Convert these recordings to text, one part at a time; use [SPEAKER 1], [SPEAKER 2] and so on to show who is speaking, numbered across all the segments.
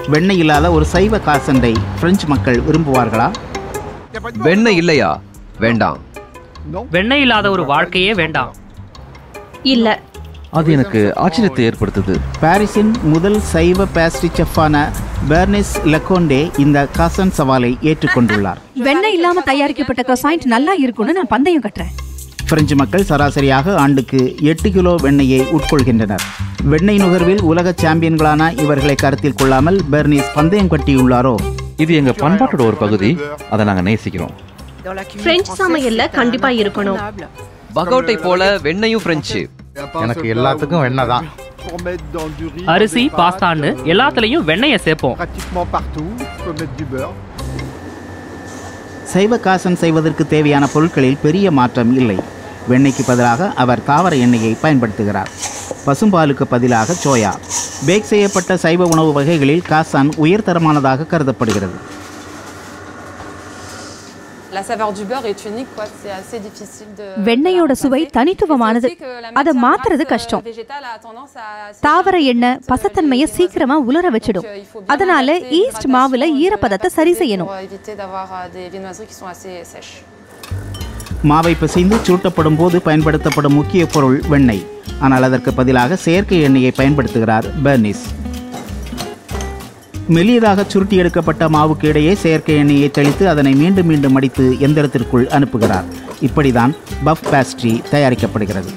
[SPEAKER 1] வெண்ணெய் இல்லாத ஒரு சைவ காசண்டை பிரெஞ்சு மக்கள் விரும்புவார்களா
[SPEAKER 2] வெண்ணெய் இல்லையா வேண்டாம்
[SPEAKER 3] வெண்ணெய் இல்லாத ஒரு வாழ்க்கையே வேண்டாம்
[SPEAKER 4] இல்ல
[SPEAKER 5] அது எனக்கு ஆச்சரியத்தை ஏற்படுத்துது
[SPEAKER 1] பாரிஸின் முதல் சைவ பேஸ்ட்ரி செஃப்பான பெர்னிஸ் லெக்கோண்டே இந்த காசன் சவாலை ஏற்றுக்கொண்டுள்ளார்
[SPEAKER 4] வெண்ணெய் இல்லாம தயாரிக்கப்பட்ட croissant நல்லா இருக்கும்னு நான் பந்தயம் கட்டுறேன்
[SPEAKER 1] பிரெஞ்சு மக்கள் சராசரியாக ஆண்டுக்கு எட்டு கிலோ வெண்ணெயை உட்கொள்கின்றனர் வெண்ணெய் நுகர்வில் உலக சாம்பியன்களான இவர்களை கருத்தில் கொள்ளாமல் பெர்னிஸ் பந்தயம் கட்டியுள்ளாரோ
[SPEAKER 5] இது எங்க பண்பாட்டோட ஒரு பகுதி அதை நாங்க நேசிக்கிறோம்
[SPEAKER 6] பிரெஞ்சு சமையல்ல கண்டிப்பா இருக்கணும்
[SPEAKER 2] பகோட்டை போல வெண்ணெயும் பிரெஞ்சு
[SPEAKER 7] எனக்கு எல்லாத்துக்கும் வெண்ணெய் தான்
[SPEAKER 3] அரிசி பாஸ்தான்னு எல்லாத்துலயும் வெண்ணெயை சேர்ப்போம்
[SPEAKER 1] சைவ காசன் செய்வதற்கு தேவையான பொருட்களில் பெரிய மாற்றம் இல்லை வெண்ணெய்க்கு பதிலாக அவர் தாவர எண்ணெயை பயன்படுத்துகிறார் பசும்பாலுக்கு பதிலாக சோயா பேக் செய்யப்பட்ட சைவ உணவு வகைகளில் காசான் உயர்தரமானதாக கருதப்படுகிறது
[SPEAKER 8] La saveur du beurre est unique, quoi. C'est assez difficile de.
[SPEAKER 4] வெண்ணெயோட சுவை தனித்துவமானது அதை மாத்துறது கஷ்டம் தாவர எண்ணெய் பசத்தன்மையை சீக்கிரமா உலர வச்சிடும் அதனால ஈஸ்ட் மாவுல ஈரப்பதத்தை சரி செய்யணும்
[SPEAKER 8] Pour éviter d'avoir euh, des viennoiseries qui sont assez sèches.
[SPEAKER 1] மாவை பிசைந்து சுருட்டப்படும் போது பயன்படுத்தப்படும் முக்கிய பொருள் வெண்ணெய் ஆனால் அதற்கு பதிலாக செயற்கை எண்ணெயை பயன்படுத்துகிறார் பெர்னிஸ் மெல்லியதாக சுருட்டி எடுக்கப்பட்ட மாவுக்கு இடையே செயற்கை எண்ணெயை தெளித்து அதனை மீண்டும் மீண்டும் மடித்து எந்திரத்திற்குள் அனுப்புகிறார் இப்படிதான் பஃப் பேஸ்ட்ரி தயாரிக்கப்படுகிறது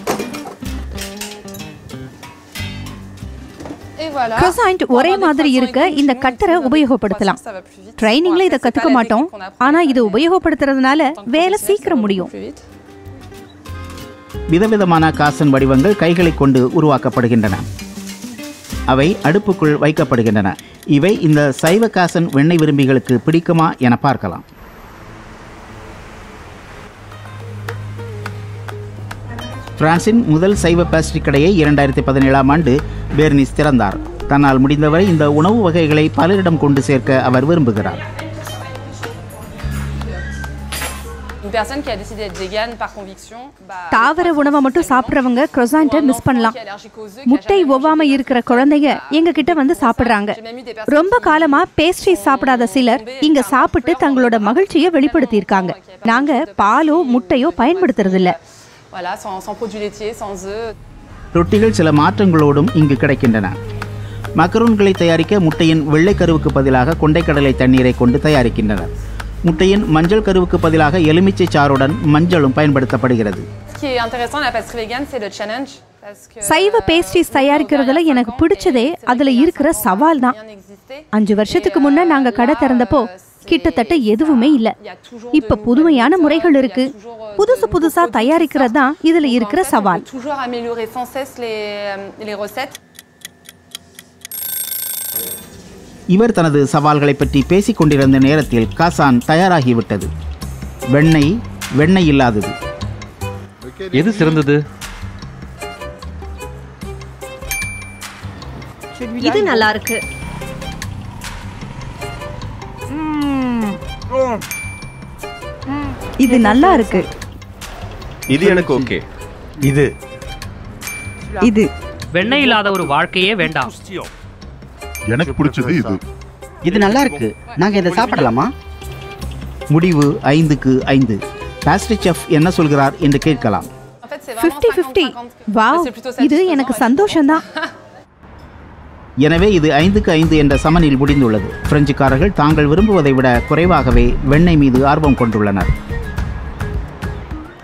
[SPEAKER 8] Et voilà.
[SPEAKER 4] croissant ஒரே மாதிரி இருக்க இந்த கட்டரை உபயோகப்படுத்தலாம் ட்ரைனிங்ல இதை கத்துக்க மாட்டோம் ஆனா இது உபயோகப்படுத்துறதுனால வேலை சீக்கிரம் முடியும்
[SPEAKER 1] விதவிதமான காசன் வடிவங்கள் கைகளை கொண்டு உருவாக்கப்படுகின்றன அவை அடுப்புக்குள் வைக்கப்படுகின்றன இவை இந்த சைவ காசன் வெண்ணெய் விரும்பிகளுக்கு பிடிக்குமா என பார்க்கலாம் பிரான்சின் முதல் சைவ பேஸ்ட்ரி கடையை இரண்டாயிரத்தி பதினேழாம் ஆண்டு பெர்னிஸ் திறந்தார் தன்னால் முடிந்தவரை இந்த உணவு வகைகளை பலரிடம் கொண்டு சேர்க்க அவர் விரும்புகிறார்
[SPEAKER 8] Une personne qui a décidé d'être végane par conviction, bah,
[SPEAKER 4] தாவர உணவை மட்டும் சாப்பிட்றவங்க croissant மிஸ் பண்ணலாம் முட்டை ஒவ்வாம இருக்கிற குழந்தைங்க எங்க கிட்ட வந்து சாப்பிடுறாங்க ரொம்ப காலமா பேஸ்ட்ரி சாப்பிடாத சிலர் இங்க சாப்பிட்டு தங்களோட மகிழ்ச்சியை வெளிப்படுத்தியிருக்காங்க நாங்க பாலோ முட்டையோ பயன்படுத்துறது இல்ல
[SPEAKER 8] voilà, sans, sans produits laitiers, sans œufs.
[SPEAKER 1] ரொட்டிகள் சில மாற்றங்களோடும் இங்கு கிடைக்கின்றன மக்கரூன்களை தயாரிக்க முட்டையின் வெள்ளை கருவுக்கு பதிலாக கொண்டைக்கடலை தண்ணீரை கொண்டு தயாரிக்கின்றனர் முட்டையின் மஞ்சள் கருவுக்கு பதிலாக எலுமிச்சை சாறுடன் மஞ்சளும் பயன்படுத்தப்படுகிறது
[SPEAKER 8] Ce qui est intéressant à la pâtisserie végane, c'est le challenge. Parce que,
[SPEAKER 4] சைவ பேஸ்ட்ரிஸ் தயாரிக்கிறதுல எனக்கு பிடிச்சதே அதுல இருக்கிற சவால் தான் அஞ்சு வருஷத்துக்கு முன்ன நாங்க கடை திறந்தப்போ கிட்டத்தட்ட எதுவுமே இல்ல இப்ப புதுமையான முறைகள் இருக்கு புதுசு புதுசா தயாரிக்கிறது தான் இதுல இருக்கிற சவால்
[SPEAKER 8] toujours améliorer sans cesse les, euh, les recettes.
[SPEAKER 1] இவர் தனது சவால்களை பற்றி பேசிக் கொண்டிருந்த நேரத்தில் காசான் தயாராகிவிட்டது வெண்ணெய் வெண்ணெய் இல்லாதது
[SPEAKER 5] எது சிறந்தது
[SPEAKER 6] இது நல்லா இருக்கு
[SPEAKER 4] இது நல்லா இருக்கு
[SPEAKER 9] இது எனக்கு ஓகே
[SPEAKER 7] இது
[SPEAKER 4] இது
[SPEAKER 3] வெண்ணெய் இல்லாத ஒரு வாழ்க்கையே வேண்டாம்
[SPEAKER 10] எனக்கு பிடிச்சது இது
[SPEAKER 11] இது நல்லா இருக்கு நாங்க இதை சாப்பிடலாமா
[SPEAKER 1] முடிவு ஐந்துக்கு ஐந்து பேஸ்ட்ரி செஃப் என்ன சொல்கிறார் என்று கேட்கலாம்
[SPEAKER 4] ஃபிஃப்டி ஃபிஃப்டி வாவ் இது எனக்கு சந்தோஷம்தான்
[SPEAKER 1] எனவே இது ஐந்துக்கு ஐந்து என்ற சமனில் முடிந்துள்ளது பிரெஞ்சுக்காரர்கள் தாங்கள் விரும்புவதை விட குறைவாகவே வெண்ணெய் மீது ஆர்வம் கொண்டுள்ளனர்